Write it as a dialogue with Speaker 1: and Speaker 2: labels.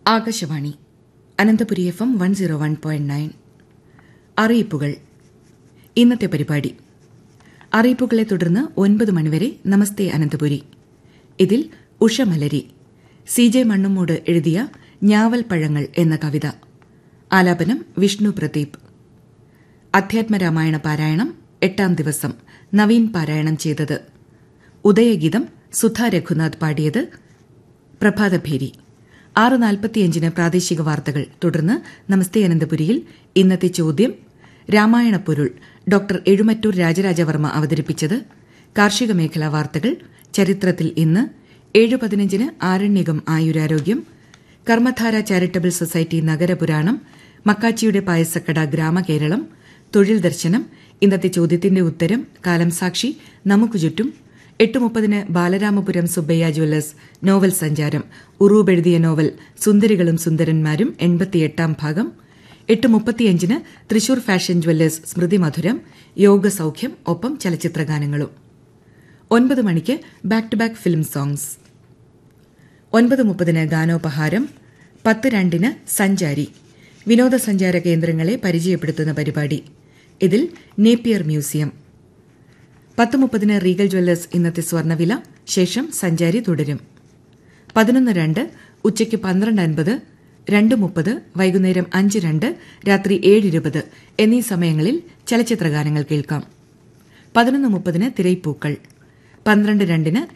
Speaker 1: Akashvani Ananthapuri F M one zero one point nine അറിയിപ്പുകൾ ഇന്നത്തെ പരിപാടി അറിയിപ്പുകളെ തുടർന്ന് ഒൻപത് മണിവരെ നമസ്തേ അനന്തപുരി ഇതിൽ ഉഷമലരി സി ജെ മണ്ണുമൂട് എഴുതിയ ഞാവൽ പഴങ്ങൾ എന്ന കവിത ആലാപനം വിഷ്ണു പ്രദീപ് അധ്യാത്മരാമായണ പാരായണം എട്ടാം ദിവസം നവീൻ പാരായണം ചെയ്തത് ഉദയഗീതം സുധ രഘുനാഥ് പാടിയത് പ്രഭാതഭേരി ആറ് നാൽപ്പത്തിയഞ്ചിന് പ്രാദേശിക വാർത്തകൾ തുടർന്ന് നമസ്തേ അനന്തപുരിയിൽ ഇന്നത്തെ ചോദ്യം രാമായണ പൊരുൾ ഡോക്ടർ എഴുമറ്റൂർ രാജരാജവർമ്മ അവതരിപ്പിച്ചത് കാർഷിക മേഖലാ വാർത്തകൾ ചരിത്രത്തിൽ ഇന്ന് ഏഴ് പതിനഞ്ചിന് ആരണ്യകം ആയുരാരോഗ്യം കർമ്മധാര ചാരിറ്റബിൾ സൊസൈറ്റി നഗരപുരാണം മക്കാച്ചിയുടെ പായസക്കട ഗ്രാമകേരളം തൊഴിൽ ദർശനം ഇന്നത്തെ ചോദ്യത്തിന്റെ ഉത്തരം കാലം സാക്ഷി നമുക്ക് ചുറ്റും എട്ട് മുപ്പതിന് ബാലരാമപുരം സുബ്ബയ്യ ജ്വല്ലേഴ്സ് നോവൽ സഞ്ചാരം ഉറൂബ് എഴുതിയ നോവൽ സുന്ദരികളും സുന്ദരന്മാരും എൺപത്തിയെട്ടാം ഭാഗം എട്ട് മുപ്പത്തിയഞ്ചിന് തൃശൂർ ഫാഷൻ ജ്വല്ലേഴ്സ് സ്മൃതി മധുരം യോഗ സൌഖ്യം ഒപ്പം ചലച്ചിത്രഗാനങ്ങളും ഒൻപത് മണിക്ക് back to back film songs ഒൻപത് മുപ്പതിന് ഗാനോപഹാരം പത്ത് രണ്ടിന് സഞ്ചാരി വിനോദസഞ്ചാര കേന്ദ്രങ്ങളെ പരിചയപ്പെടുത്തുന്ന പരിപാടി ഇതിൽ നേപ്പിയർ മ്യൂസിയം പത്ത് മുപ്പതിന് റീഗൽ ജ്വല്ലേഴ്സ് ഇന്നത്തെ സ്വർണ്ണവില ശേഷം സഞ്ചാരി തുടരും പതിനൊന്ന് രണ്ട് ഉച്ചയ്ക്ക് പന്ത്രണ്ട് അൻപത് രണ്ട് മുപ്പത് വൈകുന്നേരം അഞ്ച് രണ്ട് രാത്രി ഏഴ് ഇരുപത് എന്നീ സമയങ്ങളിൽ ചലച്ചിത്രഗാനങ്ങൾ കേൾക്കാം പതിനൊന്ന് മുപ്പതിന് തിരൈപ്പൂക്കൾ പന്ത്രണ്ട് രണ്ടിന്